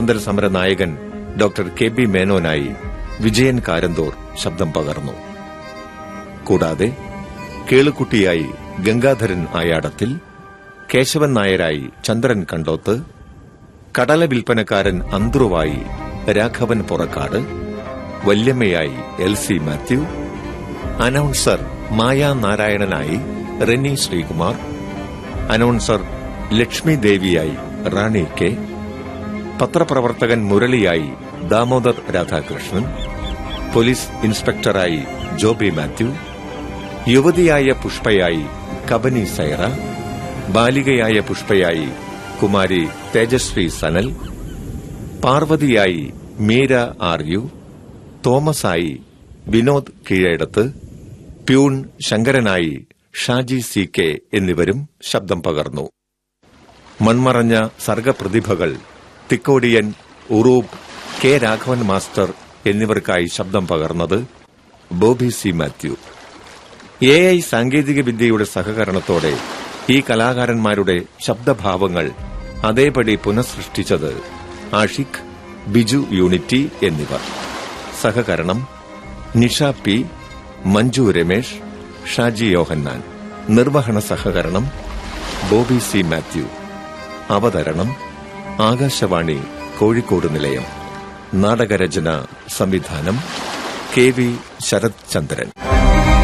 സ്വാതന്ത്ര്യ സമര നായകൻ ഡോക്ടർ കെ ബി മേനോനായി വിജയൻ കാരന്തോർ ശബ്ദം പകർന്നു കൂടാതെ കേളുക്കുട്ടിയായി ഗംഗാധരൻ ആയാടത്തിൽ കേശവൻ നായരായി ചന്ദ്രൻ കണ്ടോത്ത് കടല വിൽപ്പനക്കാരൻ അന്ത്രുവായി രാഘവൻ പുറക്കാട് വല്യമ്മയായി L C Mathew announcer Maya നാരായണനായി റെനി ശ്രീകുമാർ അനൗൺസർ ലക്ഷ്മി ദേവിയായി റാണി കെ പത്രപ്രവർത്തകൻ മുരളിയായി ദാമോദർ രാധാകൃഷ്ണൻ പോലീസ് ഇൻസ്പെക്ടറായി ജോബി മാത്യു യുവതിയായ പുഷ്പയായി കബനി സൈറ ബാലികയായ പുഷ്പയായി കുമാരി തേജശ്രീ സനൽ പാർവതിയായി മീര ആർ യു തോമസായി വിനോദ് കീഴേടത്ത് പ്യൂൺ ശങ്കരനായി ഷാജി സി കെ എന്നിവരും ശബ്ദം പകർന്നു മൺമറഞ്ഞ സർഗപ്രതിഭകൾ തിക്കോടിയൻ ഉറൂബ് കെ രാഘവൻ മാസ്റ്റർ എന്നിവർക്കായി ശബ്ദം പകർന്നത് Bobby C Mathew A I സാങ്കേതിക വിദ്യയുടെ സഹകരണത്തോടെ ഈ കലാകാരന്മാരുടെ ശബ്ദഭാവങ്ങൾ അതേപടി പുനഃസൃഷ്ടിച്ചത് ആഷിഖ് ബിജു യൂണിറ്റി എന്നിവർ സഹകരണം നിഷ പി മഞ്ജു രമേഷ് ഷാജി യോഹന്നാൻ നിർവഹണ സഹകരണം ബോബി സി മാത്യു അവതരണം ആകാശവാണി കോഴിക്കോട് നിലയം നാടകരചന സംവിധാനം കെ വി ശരത് ചന്ദ്രൻ